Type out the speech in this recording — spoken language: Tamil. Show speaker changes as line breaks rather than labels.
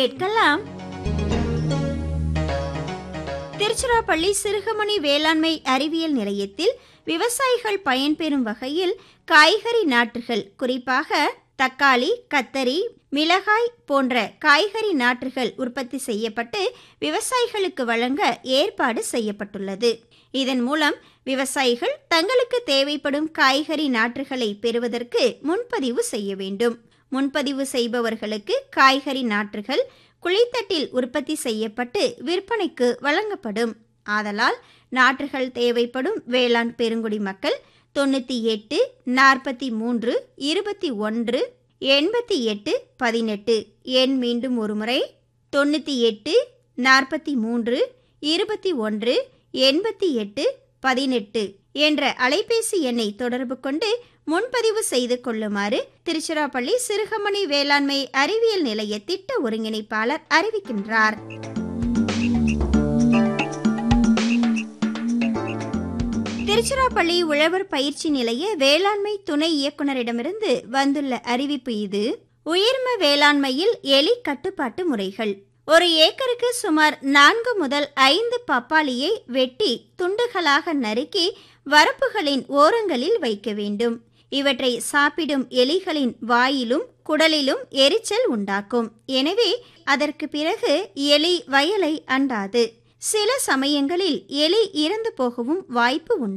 கேட்கலாம் திருச்சிராப்பள்ளி சிறுகமணி வேளாண்மை அறிவியல் நிலையத்தில் விவசாயிகள் பயன்பெறும் வகையில் காய்கறி நாற்றுகள் குறிப்பாக தக்காளி கத்தரி மிளகாய் போன்ற காய்கறி நாற்றுகள் உற்பத்தி செய்யப்பட்டு விவசாயிகளுக்கு வழங்க ஏற்பாடு செய்யப்பட்டுள்ளது இதன் மூலம் விவசாயிகள் தங்களுக்கு தேவைப்படும் காய்கறி நாற்றுகளை பெறுவதற்கு முன்பதிவு செய்ய வேண்டும் முன்பதிவு செய்பவர்களுக்கு காய்கறி நாற்றுகள் குழித்தட்டில் உற்பத்தி செய்யப்பட்டு விற்பனைக்கு வழங்கப்படும் ஆதலால் நாற்றுகள் தேவைப்படும் வேளாண் பெருங்குடி மக்கள் தொண்ணூற்றி எட்டு நாற்பத்தி மூன்று இருபத்தி ஒன்று எண்பத்தி எட்டு பதினெட்டு எண் மீண்டும் ஒருமுறை தொண்ணூற்றி எட்டு நாற்பத்தி மூன்று இருபத்தி ஒன்று எண்பத்தி எட்டு பதினெட்டு என்ற அலைபேசி எண்ணை தொடர்பு கொண்டு முன்பதிவு செய்து கொள்ளுமாறு திருச்சிராப்பள்ளி சிறுகமணி வேளாண்மை அறிவியல் நிலைய திட்ட ஒருங்கிணைப்பாளர் அறிவிக்கின்றார் திருச்சிராப்பள்ளி உழவர் பயிற்சி நிலைய வேளாண்மை துணை இயக்குனரிடமிருந்து வந்துள்ள அறிவிப்பு இது உயிர்ம வேளாண்மையில் எலி கட்டுப்பாட்டு முறைகள் ஒரு ஏக்கருக்கு சுமார் நான்கு முதல் ஐந்து பப்பாளியை வெட்டி துண்டுகளாக நறுக்கி வரப்புகளின் ஓரங்களில் வைக்க வேண்டும் இவற்றை சாப்பிடும் எலிகளின் வாயிலும் குடலிலும் எரிச்சல் உண்டாக்கும் எனவே அதற்கு பிறகு எலி வயலை அண்டாது சில சமயங்களில் எலி இறந்து போகவும் வாய்ப்பு உண்டு